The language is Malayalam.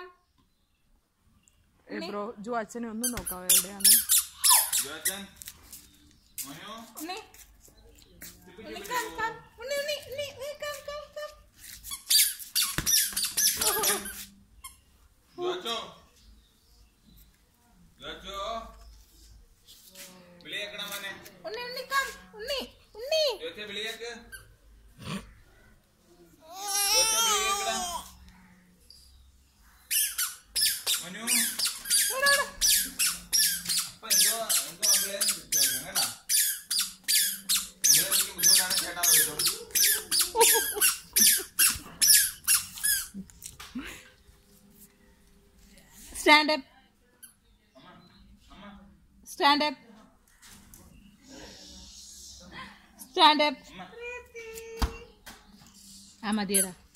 കം ഏ ബ്രോ ജോ അച്ഛനെ ഒന്ന് നോക്കാവോ എവിടെയാണ് Jochan Manu Unni Unni come come Unni Unni Unni Unni, come come come ജോച്ചോ ജോച്ചോ വിളിയേക്കണ മോനെ ഉണ്ണി ഉണ്ണി കം ഉണ്ണി ഉണ്ണി ജോച്ചെ വിളിയേക്ക് ജോച്ചെ വിളിയേക്കടാ മനു ഇവിടെ, ഇവിടെ. അപ്പൊ എന്തോ എന്തോ അങ്കിളെ കേട്ടാ അങ്കിളെ എനിക്ക് ബുദ്ധിമുട്ടാണ് ചേട്ടാ വിളിച്ചോളൂ stand up stand up stand up ആ മതിയടാ